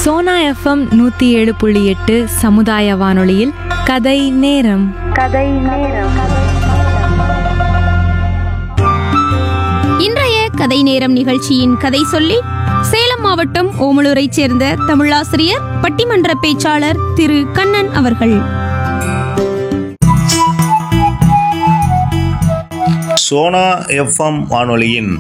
Sona FM நூற்றி ஏழு புள்ளி எட்டு சமுதாய வானொலியில் கதை நேரம் இன்றைய கதை நேரம் நிகழ்ச்சியின் கதை சொல்லி சேலம் மாவட்டம் ஓமலூரைச் சேர்ந்த தமிழாசிரியர் பட்டிமன்ற பேச்சாளர் திரு கண்ணன் அவர்கள் சோனா எஃப்எம் வானொலியின்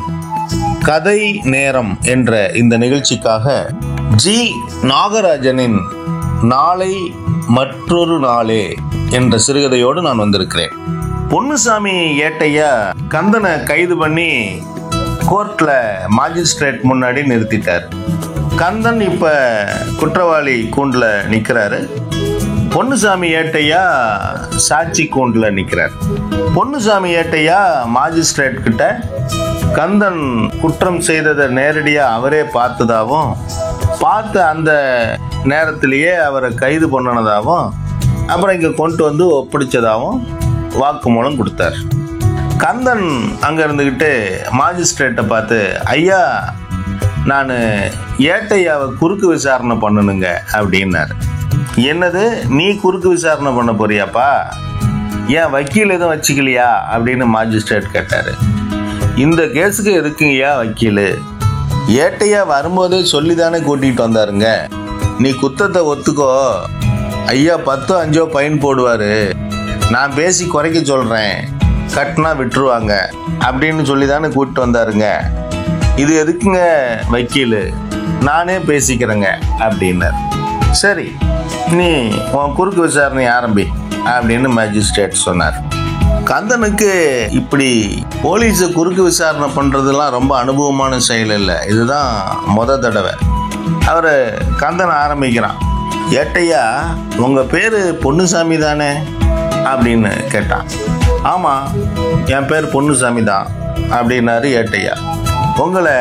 கதை நேரம் என்ற இந்த நிகழ்ச்சிக்காக ஜி நாகராஜனின் நாளை மற்றொரு நாளே என்ற சிறுகதையோடு நான் வந்திருக்கிறேன் பொன்னுசாமி ஏட்டையா கந்தனை கைது பண்ணி கோர்ட்ல மாஜிஸ்ட்ரேட் முன்னாடி நிறுத்திட்டார் கந்தன் இப்ப குற்றவாளி கூண்டுல நிக்கிறாரு பொன்னுசாமி ஏட்டையா சாட்சி கூண்டுல நிக்கிறார் பொன்னுசாமி ஏட்டையா மாஜிஸ்ட்ரேட் கிட்ட கந்தன் குற்றம் செய்ததை நேரடியா அவரே பார்த்ததாவும் பார்த்த அந்த நேரத்திலேயே அவரை கைது பண்ணினதாகவும் அப்புறம் இங்க கொண்டு வந்து ஒப்படைச்சதாகவும் வாக்குமூலம் கொடுத்தார் கந்தன் அங்க இருந்துகிட்டு மாஜிஸ்ட்ரேட்டை பார்த்து ஐயா நான் ஏட்டையாவை குறுக்கு விசாரணை பண்ணணுங்க அப்படின்னாரு என்னது நீ குறுக்கு விசாரணை பண்ண போறியாப்பா ஏன் வக்கீல் எதுவும் வச்சுக்கலையா அப்படின்னு மாஜிஸ்ட்ரேட் கேட்டாரு இந்த கேஸுக்கு எதுக்குங்கய்யா வக்கீல் ஏட்டையா வரும்போதே சொல்லி தானே கூட்டிகிட்டு வந்தாருங்க நீ குத்தத்தை ஒத்துக்கோ ஐயா பத்தோ அஞ்சோ பைன் போடுவாரு நான் பேசி குறைக்க சொல்கிறேன் கட்டினா விட்டுருவாங்க அப்படின்னு சொல்லி தானே கூப்பிட்டு வந்தாருங்க இது எதுக்குங்க வக்கீல் நானே பேசிக்கிறேங்க அப்படின்னார் சரி நீ உன் குறுக்கு விசாரணை ஆரம்பி அப்படின்னு மேஜிஸ்ட்ரேட் சொன்னார் கந்தனுக்கு இப்படி போலீஸை குறுக்கு விசாரணை பண்ணுறதுலாம் ரொம்ப அனுபவமான செயல் இல்லை இதுதான் முத தடவை அவர் கந்தன் ஆரம்பிக்கிறான் ஏட்டையா உங்கள் பேர் பொன்னுசாமி தானே அப்படின்னு கேட்டான் ஆமாம் என் பேர் பொன்னுசாமி தான் அப்படின்னாரு ஏட்டையா உங்களை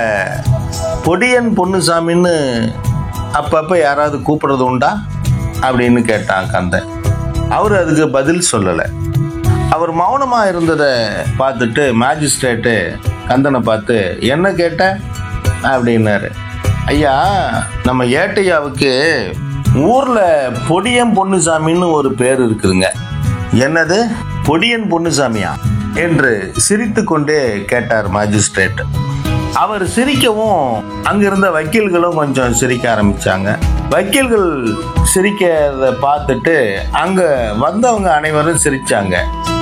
பொடியன் பொன்னுசாமின்னு அப்பப்போ யாராவது கூப்பிடுறது உண்டா அப்படின்னு கேட்டான் கந்தன் அவர் அதுக்கு பதில் சொல்லலை அவர் மௌனமாக இருந்ததை பார்த்துட்டு மேஜிஸ்ட்ரேட்டு கந்தனை பார்த்து என்ன கேட்ட அப்படின்னாரு ஐயா நம்ம ஏட்டையாவுக்கு ஊரில் பொடியன் பொன்னுசாமின்னு ஒரு பேர் இருக்குதுங்க என்னது பொடியன் பொன்னுசாமியா என்று சிரித்து கொண்டே கேட்டார் மேஜிஸ்ட்ரேட் அவர் சிரிக்கவும் அங்கிருந்த வக்கீல்களும் கொஞ்சம் சிரிக்க ஆரம்பிச்சாங்க வக்கீல்கள் சிரிக்கிறத பார்த்துட்டு அங்க வந்தவங்க அனைவரும் சிரிச்சாங்க